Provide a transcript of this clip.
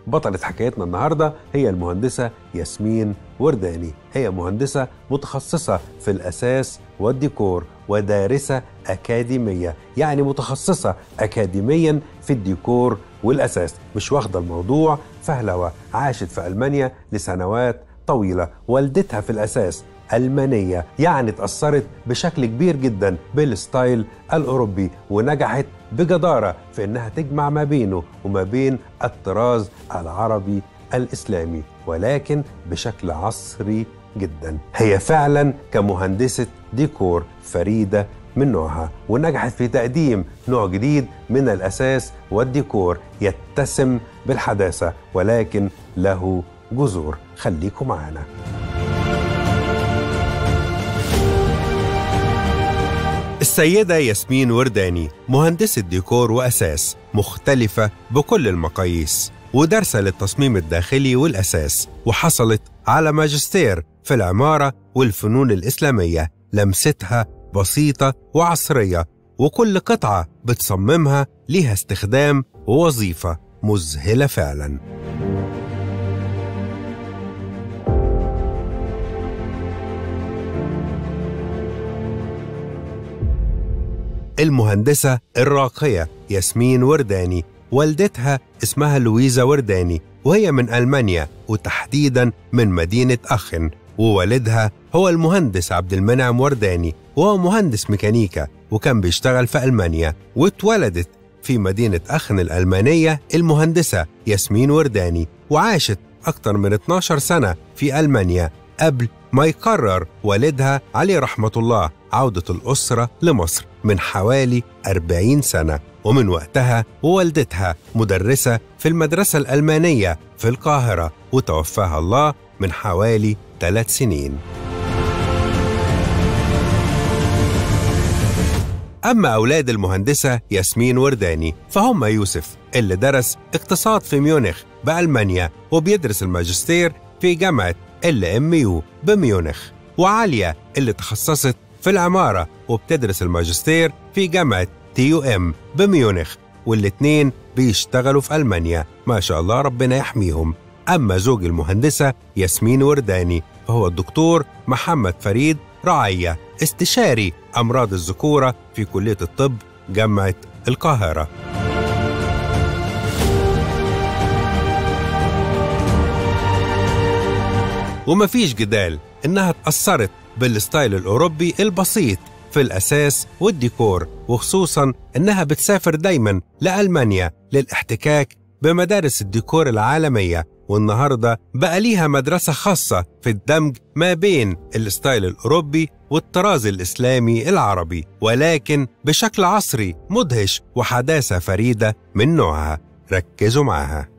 بطلة حكايتنا النهاردة هي المهندسة ياسمين ورداني هي مهندسة متخصصة في الأساس والديكور ودارسة أكاديمية يعني متخصصة أكاديميا في الديكور والأساس مش واخدة الموضوع فهلوة عاشت في ألمانيا لسنوات طويلة والدتها في الأساس ألمانية يعني اتأثرت بشكل كبير جدا بالستايل الأوروبي ونجحت بجدارة في إنها تجمع ما بينه وما بين الطراز العربي الإسلامي ولكن بشكل عصري جدا هي فعلا كمهندسة ديكور فريدة من نوعها ونجحت في تقديم نوع جديد من الأساس والديكور يتسم بالحداثة ولكن له جذور خليكم معانا السيدة ياسمين ورداني مهندسة ديكور وأساس مختلفة بكل المقاييس ودارسة للتصميم الداخلي والأساس وحصلت على ماجستير في العمارة والفنون الإسلامية لمستها بسيطة وعصرية وكل قطعة بتصممها ليها استخدام ووظيفة مذهلة فعلاً المهندسة الراقية ياسمين ورداني والدتها اسمها لويزا ورداني وهي من ألمانيا وتحديدا من مدينة أخن ووالدها هو المهندس عبد المنعم ورداني وهو مهندس ميكانيكا وكان بيشتغل في ألمانيا واتولدت في مدينة أخن الألمانية المهندسة ياسمين ورداني وعاشت أكثر من 12 سنة في ألمانيا قبل ما يقرر والدها عليه رحمة الله عودة الأسرة لمصر من حوالي 40 سنة ومن وقتها ووالدتها مدرسة في المدرسة الألمانية في القاهرة وتوفاها الله من حوالي ثلاث سنين أما أولاد المهندسة ياسمين ورداني فهم يوسف اللي درس اقتصاد في ميونخ بألمانيا وبيدرس الماجستير في جامعة ال ام يو بميونخ وعالية اللي تخصصت في العمارة وبتدرس الماجستير في جامعة تي يو ام بميونخ والاتنين بيشتغلوا في ألمانيا ما شاء الله ربنا يحميهم أما زوج المهندسة ياسمين ورداني فهو الدكتور محمد فريد رعية استشاري أمراض الذكورة في كلية الطب جامعة القاهرة ومفيش جدال إنها اتأثرت بالستايل الأوروبي البسيط في الأساس والديكور وخصوصا إنها بتسافر دايما لألمانيا للاحتكاك بمدارس الديكور العالمية والنهاردة بقى ليها مدرسة خاصة في الدمج ما بين الستايل الأوروبي والطراز الإسلامي العربي ولكن بشكل عصري مدهش وحداثة فريدة من نوعها ركزوا معها